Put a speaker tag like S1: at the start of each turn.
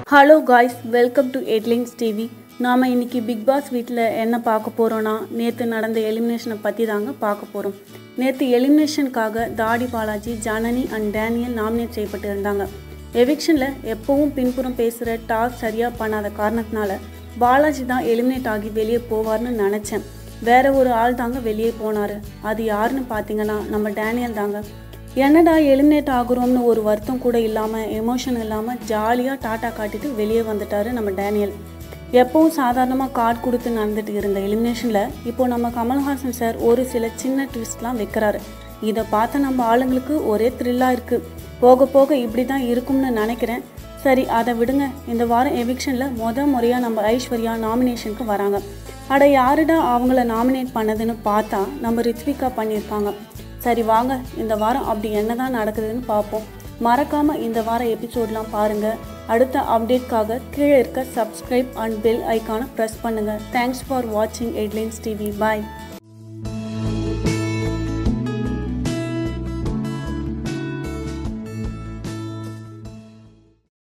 S1: hello guys welcome to headlines TV நாம் இன்னைக்கு big pass வீட்டில் என்ன பார்க்க போகிறோன்னா நேற்று நடந்த எலிமினேஷனை பற்றி தாங்க பார்க்க போகிறோம் நேற்று எலிமினேஷனுக்காக தாடி Balaji Janani and Daniel nominate செய்யப்பட்டு இருந்தாங்க எவிக்ஷனில் எப்பவும் பின்புறம் பேசுகிற டாஸ்க் சரியாக பண்ணாத காரணத்தினால பாலாஜி தான் எலிமினேட் ஆகி வெளியே போவார்னு நினச்சேன் வேற ஒரு ஆள் தாங்க வெளியே போனார் அது யாருன்னு பார்த்தீங்கன்னா நம்ம டேனியல் தாங்க என்னடா எலிமினேட் ஆகுறோம்னு ஒரு வருத்தம் கூட இல்லாமல் எமோஷன் இல்லாமல் ஜாலியாக டாட்டா காட்டிட்டு வெளியே வந்துட்டாரு நம்ம டேனியல் எப்பவும் சாதாரணமாக கார்டு கொடுத்து நடந்துட்டு இருந்த எலிமினேஷனில் இப்போ நம்ம கமல்ஹாசன் சார் ஒரு சில சின்ன ட்விஸ்ட்லாம் வைக்கிறாரு இதை பார்த்த நம்ம ஆளுங்களுக்கு ஒரே த்ரில்லாக இருக்குது போக போக இப்படி தான் இருக்கும்னு நினைக்கிறேன் சரி அதை விடுங்க இந்த வாரம் எவிக்ஷனில் முத முறையாக நம்ம ஐஸ்வர்யா நாமினேஷனுக்கு வராங்க அட யாருடா அவங்கள நாமினேட் பண்ணதுன்னு பார்த்தா நம்ம ரித்விகா பண்ணியிருக்காங்க சரி வாங்க இந்த வாரம் அப்படி என்னதான் நடக்குதுன்னு பார்ப்போம் மறக்காம இந்த வாரம் எபிசோட்லாம் பாருங்க அடுத்த அப்டேட்காக கீழே இருக்க சப்ஸ்கிரைப் அண்ட் பெல் ஐக்கானை ப்ரெஸ் பண்ணுங்க தேங்க்ஸ் ஃபார் வாட்சிங் ஹெட்லைன்ஸ் டிவி பாய்